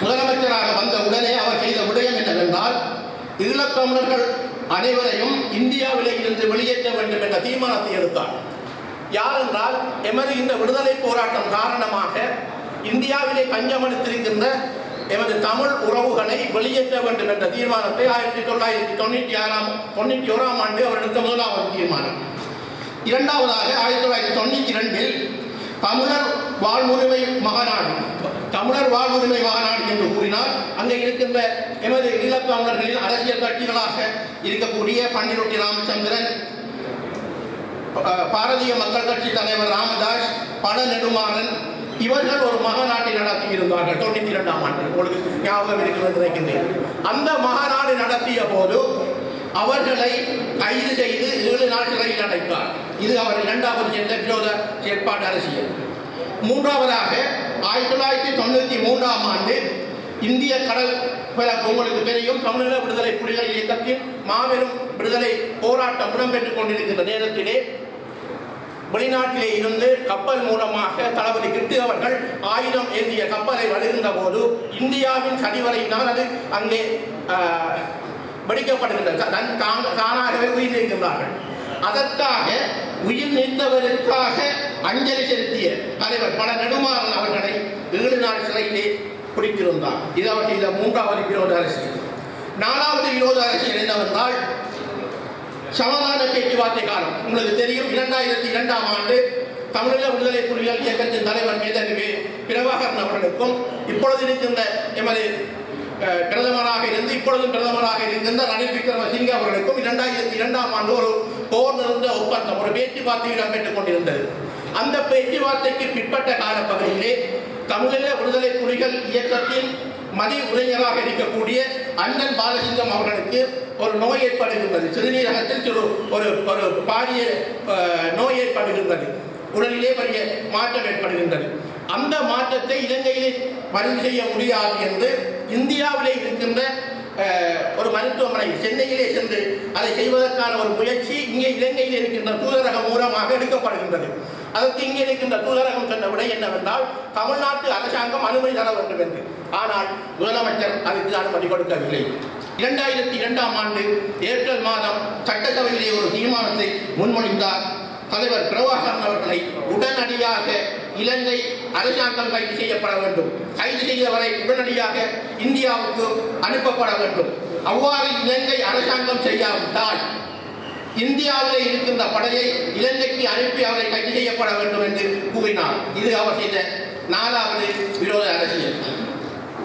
முதலமைச்சராக வந்த உடனே அவர் செய்த விடயம் என்னவென்றால் ஈழத்தமிழர்கள் அனைவரையும் இந்தியாவிலே இருந்து வெளியேற்ற வேண்டும் என்ற தீர்மானத்தை எடுத்தார் யார் என்றால் எமது இந்த விடுதலை போராட்டம் காரணமாக இந்தியாவிலே கஞ்சமளித்திருக்கின்ற எமது தமிழ் உறவுகளை வெளியேற்ற வேண்டும் என்ற தீர்மானத்தை ஆயிரத்தி தொள்ளாயிரத்தி தொண்ணூற்றி ஆறாம் தொண்ணூற்றி ஓராம் ஆண்டு அவர் எடுத்த முதலாவது தீர்மானம் இரண்டாவதாக ஆயிரத்தி தொள்ளாயிரத்தி தொண்ணூற்றி ரெண்டில் தமிழர் வாழ்வுரிமை மகாநாடு தமிழர் வாழ்வுரிமை மகாநாடு என்று கூறினால் அங்கே இருக்கின்ற எமது ஈழத்தமிழர்களில் அரசியல் கட்சிகளாக இருக்கக்கூடிய பன்னிரொட்டி ராமச்சந்திரன் அஹ், பாரதிய மக்கள் கட்சி தலைவர் ராமதாஸ் பட நெடுமாறன் இவர்கள் ஒரு மகாநாட்டை நடத்தி இருந்தார்கள் தொண்ணூத்தி இரண்டாம் ஆண்டு உங்களுக்கு ஞாபகம் இருக்கிறது நினைக்கின்றேன் அந்த மகாநாடு நடத்திய போது அவர்களை கைது செய்து ஏழு நாள் சிறையில் அடைத்தார் இது அவர் இரண்டாவது செய்த விரோத செயற்பாடு அரசியல் மூன்றாவதாக ஆயிரத்தி தொள்ளாயிரத்தி தொண்ணூத்தி மூன்றாம் ஆண்டு இந்திய கடல் பிறப்பு உங்களுக்கு தெரியும் தமிழக விடுதலை புலிகள் இயக்கத்தின் மாபெரும் விடுதலை போராட்டம் இடம்பெற்றுக் கொண்டிருக்கின்ற நேரத்திலே வெளிநாட்டிலே இருந்து கப்பல் மூலமாக தளபதி கிட்டு அவர்கள் ஆயுதம் ஏந்திய கப்பலை வருகின்ற போது இந்தியாவின் சதிவரையினால் அது அங்கே ஆஹ், வெடிக்கப்படுகின்றது தன் தான் தானாகவே உயிர் நீக்கின்றார்கள் அதற்காக உயிர் நீத்தவருக்காக அஞ்சலி செலுத்திய தலைவர் பல நெடுமாறன் அவர்களை ஏழு நாள் சிறையிலே பிடித்திருந்தார் இது அவர் செய்த மூன்றாவது விரோத அரசியல் நாலாவது விரோத அரசியல் என்னவென்றால் சமாதான பேச்சுவார்த்தை காலம் உங்களுக்கு தெரியும் இரண்டாயிரத்தி இரண்டாம் ஆண்டு தமிழக விடுதலை புலிகள் இயக்கத்தின் தலைவர் மேதகு பிரபாகரன் அவர்களுக்கும் இப்பொழுது இருக்கின்ற எமது அஹ், பிரதமராக இருந்து இப்பொழுதும் பிரதமராக இருக்கின்ற ரணில் விக்ரமசிங்க அவர்களுக்கும் இரண்டாயிரத்தி இரண்டாம் ஆண்டு ஒரு போர் நிறுத்த ஒப்பந்தம் ஒரு பேச்சுவார்த்தை இடம்பெற்றுக் கொண்டிருந்தது அந்த பேச்சுவார்த்தைக்கு பிற்பட்ட காலப்பகுதியிலே தமிழக விடுதலை புலிகள் இயக்கத்தின் மதி உரைஞராக இருக்கக்கூடிய அண்ணன் பாலசிங்கம் அவர்களுக்கு ஒரு நோய் ஏற்படுகின்றது சிறுநீரகத்தில் சிறு ஒரு ஒரு பாரிய அஹ், நோய் ஏற்படுகின்றது உடலிலே பெரிய மாற்றம் ஏற்படுகின்றது அந்த மாற்றத்தை இலங்கையிலே பதிவு செய்ய முடியாது என்று இந்தியாவிலே இருக்கின்ற அஹ், ஒரு மருத்துவமனை சென்னையிலே சென்று அதை செய்வதற்கான ஒரு முயற்சி இங்கே இலங்கையில் இருக்கின்ற தூதரகம் மூலமாக எடுக்கப்படுகின்றது அதற்கு இங்கே இருக்கின்ற தூதரகம் சொன்ன விடை என்னவென்றால் தமிழ்நாட்டு அரசாங்கம் அனுமதி தர வேண்டும் என்று ஆனால் முதலமைச்சர் அதுக்கு அனுமதி கொடுக்கவில்லை இரண்டாயிரத்தி இரண்டாம் ஆண்டு ஏப்ரல் மாதம் சட்டசபையிலே ஒரு தீர்மானத்தை முன்மொழிந்தார் தலைவர் பிரபாகரன் அவர்களை உடனடியாக இலங்கை அரசாங்கம் கைது செய்யப்பட வேண்டும் கைது செய்தவரை உடனடியாக இந்தியாவுக்கு அனுப்பப்பட வேண்டும் அவ்வாறு இலங்கை அரசாங்கம் செய்யாவிட்டால் இந்தியாவிலே இருக்கின்ற படையை இலங்கைக்கு அனுப்பி அவரை கைது செய்யப்பட வேண்டும் என்று கூறினார் இது அவர் செய்த நாலாவது விரோத அரசியல்